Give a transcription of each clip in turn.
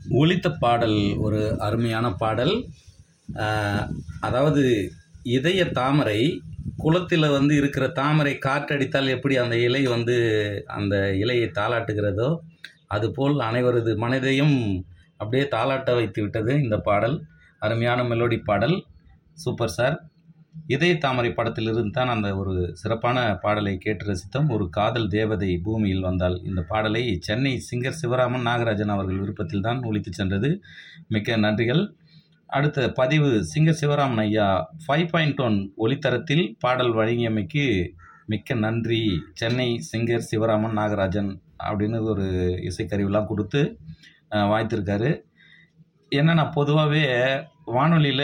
ஒலித்த பாடல் ஒரு அருமையான பாடல் ஆஹ், அதாவது இதய தாமரை குளத்தில் வந்து இருக்கிற தாமரை காற்றடித்தால் எப்படி அந்த இலை வந்து அந்த இலையை தாளாட்டுகிறதோ அதுபோல் அனைவரது மனதையும் அப்படியே தாளாட்ட வைத்து விட்டது இந்த பாடல் அருமையான மெலோடி பாடல் சூப்பர் சார் இதய தாமரை படத்திலிருந்து தான் அந்த ஒரு சிறப்பான பாடலை கேட்டு ரசித்தோம் ஒரு காதல் தேவதை பூமியில் வந்தால் இந்த பாடலை சென்னை சிங்கர் சிவராமன் நாகராஜன் அவர்கள் விருப்பத்தில் தான் ஒலித்து சென்றது மிக்க நன்றிகள் அடுத்த பதிவு சிங்கர் சிவராமன் ஐயா ஃபைவ் பாயிண்ட் ஒன் ஒளித்தரத்தில் பாடல் வழங்கியமைக்கு மிக்க நன்றி சென்னை சிங்கர் சிவராமன் நாகராஜன் அப்படின்னு ஒரு இசைக்கருவிலாம் கொடுத்து அஹ், வாழ்த்திருக்காரு என்னன்னா பொதுவாகவே வானொலியில்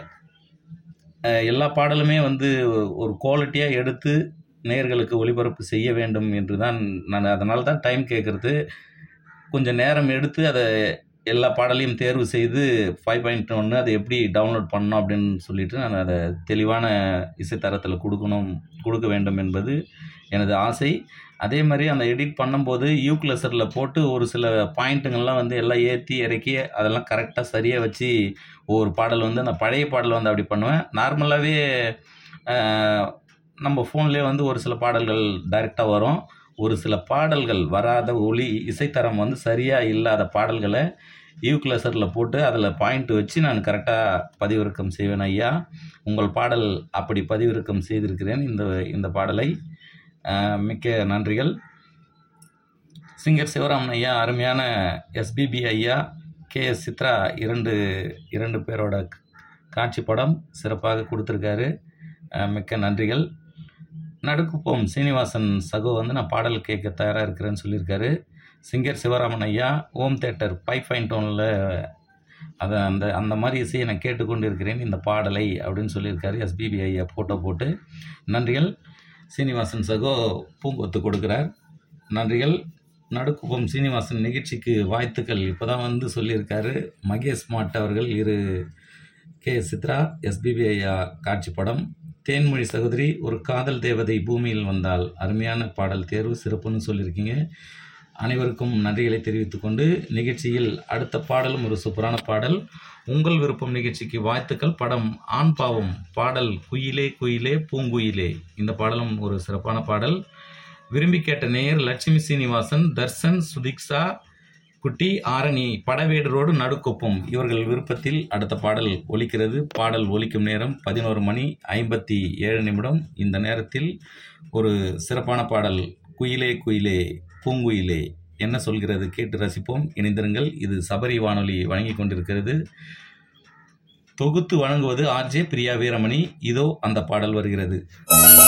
எல்லா பாடலுமே வந்து ஒரு குவாலிட்டியாக எடுத்து நேயர்களுக்கு ஒளிபரப்பு செய்ய வேண்டும் என்று தான் நான் அதனால தான் டைம் கேட்குறது கொஞ்சம் நேரம் எடுத்து அதை எல்லா பாடலையும் தேர்வு செய்து ஃபைவ் பாயிண்ட் ஒன்று அதை எப்படி டவுன்லோட் பண்ணணும் அப்படின்னு சொல்லிட்டு நான் அதை தெளிவான இசைத்தரத்தில் கொடுக்கணும் கொடுக்க வேண்டும் என்பது எனது ஆசை அதே மாதிரி அந்த எடிட் பண்ணும்போது யூக்லெசரில் போட்டு ஒரு சில பாயிண்ட்டுங்கள்லாம் வந்து எல்லாம் ஏற்றி இறக்கி அதெல்லாம் கரெக்டாக சரியாக வச்சு ஒவ்வொரு பாடல் வந்து நான் பழைய பாடல் வந்து அப்படி பண்ணுவேன் நார்மலாகவே நம்ம ஃபோன்லேயே வந்து ஒரு சில பாடல்கள் டைரெக்டாக வரும் ஒரு சில பாடல்கள் வராத ஒளி இசைத்தரம் வந்து சரியாக இல்லாத பாடல்களை யூக்லெசரில் போட்டு அதில் பாயிண்ட் வச்சு நான் கரெக்டாக பதிவிறக்கம் செய்வேன் ஐயா உங்கள் பாடல் அப்படி பதிவிறக்கம் செய்திருக்கிறேன் இந்த இந்த பாடலை அஹ், மிக்க நன்றிகள் சிங்கர் சிவராமன் ஐயா அருமையான எஸ்பிபி ஐயா கே எஸ் சித்ரா இரண்டு இரண்டு பேரோட காட்சி படம் சிறப்பாக கொடுத்துருக்காரு அஹ், மிக்க நன்றிகள் நடுக்குப்போம் சீனிவாசன் சகோ வந்து நான் பாடல் கேட்க தயாராக இருக்கிறேன்னு சொல்லியிருக்காரு சிங்கர் சிவராமன் ஐயா ஓம் தேட்டர் பைப் ஃபைன் டோனில் அதை அந்த அந்த மாதிரி இசையை நான் கேட்டுக்கொண்டு இருக்கிறேன் இந்த பாடலை அப்படின்னு சொல்லியிருக்காரு எஸ்பிபி ஐயா ஃபோட்டோ போட்டு நன்றிகள் சீனிவாசன் சகோ பூங்கொத்து கொடுக்குறார் நன்றிகள் நடுக்குப்பம் சீனிவாசன் நிகழ்ச்சிக்கு வாழ்த்துக்கள் இப்போ தான் வந்து சொல்லியிருக்காரு மகேஷ் மாட் அவர்கள் இரு கே சித்ரா எஸ்பிபி ஐயா காட்சி படம் தேன்மொழி சகோதரி ஒரு காதல் தேவதை பூமியில் வந்தால் அருமையான பாடல் தேர்வு சிறப்புன்னு சொல்லியிருக்கீங்க அனைவருக்கும் நன்றிகளை தெரிவித்துக் கொண்டு நிகழ்ச்சியில் அடுத்த பாடலும் ஒரு சூப்பரான பாடல் உங்கள் விருப்பம் நிகழ்ச்சிக்கு வாழ்த்துக்கள் படம் ஆண் பாவம் பாடல் குயிலே குயிலே பூங்குயிலே இந்த பாடலும் ஒரு சிறப்பான பாடல் விரும்பி கேட்ட நேயர் லட்சுமி சீனிவாசன் தர்சன் சுதிக்ஷா குட்டி ஆரணி படவேடு ரோடு நடுக்கொப்பம் இவர்கள் விருப்பத்தில் அடுத்த பாடல் ஒலிக்கிறது பாடல் ஒலிக்கும் நேரம் பதினோரு மணி ஐம்பத்தி ஏழு நிமிடம் இந்த நேரத்தில் ஒரு சிறப்பான பாடல் குயிலே குயிலே பூங்குயிலே என்ன சொல்கிறது கேட்டு ரசிப்போம் இணைந்திருங்கள் இது சபரி வானொலி வழங்கி கொண்டிருக்கிறது தொகுத்து வழங்குவது ஆர்ஜே பிரியா வீரமணி இதோ அந்த பாடல் வருகிறது